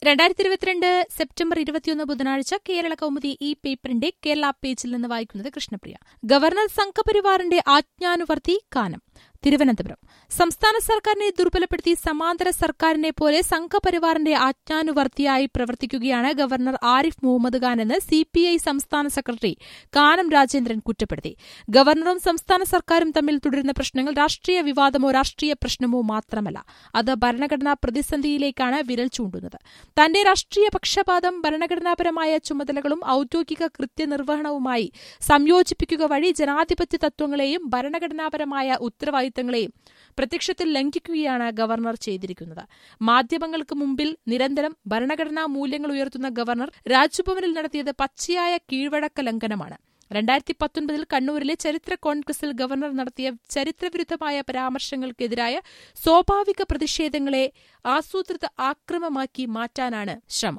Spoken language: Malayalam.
രണ്ടായിരത്തി ഇരുപത്തിരണ്ട് സെപ്റ്റംബർ ഇരുപത്തിയൊന്ന് ബുധനാഴ്ച കേരള കൗമുദി ഈ പേപ്പറിന്റെ കേരള പേജിൽ നിന്ന് വായിക്കുന്നത് കൃഷ്ണപ്രിയ ഗവർണർ സംഘപരിവാറിന്റെ ആജ്ഞാനുവർത്തി കാനം തിരുവനന്തപുരം സംസ്ഥാന സർക്കാരിനെ ദുർബലപ്പെടുത്തി സമാന്തര സർക്കാരിനെ പോലെ സംഘപരിവാറിന്റെ ആജ്ഞാനുവർത്തിയായി പ്രവർത്തിക്കുകയാണ് ഗവർണർ ആരിഫ് മുഹമ്മദ് ഖാൻ എന്ന് സിപിഐ സംസ്ഥാന സെക്രട്ടറി കാനം രാജേന്ദ്രൻ കുറ്റപ്പെടുത്തി ഗവർണറും സംസ്ഥാന സർക്കാരും തമ്മിൽ തുടരുന്ന പ്രശ്നങ്ങൾ രാഷ്ട്രീയ വിവാദമോ രാഷ്ട്രീയ പ്രശ്നമോ മാത്രമല്ല അത് ഭരണഘടനാ പ്രതിസന്ധിയിലേക്കാണ് വിരൽ ചൂണ്ടുന്നത് തന്റെ രാഷ്ട്രീയ പക്ഷപാതം ഭരണഘടനാപരമായ ചുമതലകളും ഔദ്യോഗിക കൃത്യനിർവഹണവുമായി സംയോജിപ്പിക്കുക വഴി ജനാധിപത്യ തത്വങ്ങളെയും ഭരണഘടനാപരമായ ഉത്തരവാദിത്തങ്ങളെയും പ്രത്യക്ഷത്തിൽ ലംഘിക്കുകയാണ് ഗവർണർ ചെയ്തിരിക്കുന്നത് മാധ്യമങ്ങൾക്ക് മുമ്പിൽ നിരന്തരം ഭരണഘടനാ മൂല്യങ്ങൾ ഉയർത്തുന്ന ഗവർണർ രാജ്ഭവനിൽ നടത്തിയത് പച്ചയായ കീഴ്വഴക്ക ലംഘനമാണ് രണ്ടായിരത്തി പത്തൊൻപതിൽ കണ്ണൂരിലെ ചരിത്ര കോൺഗ്രസിൽ ഗവർണർ നടത്തിയ ചരിത്രവിരുദ്ധമായ പരാമർശങ്ങൾക്കെതിരായ സ്വാഭാവിക പ്രതിഷേധങ്ങളെ ആസൂത്രിത ആക്രമമാക്കി മാറ്റാനാണ് ശ്രമം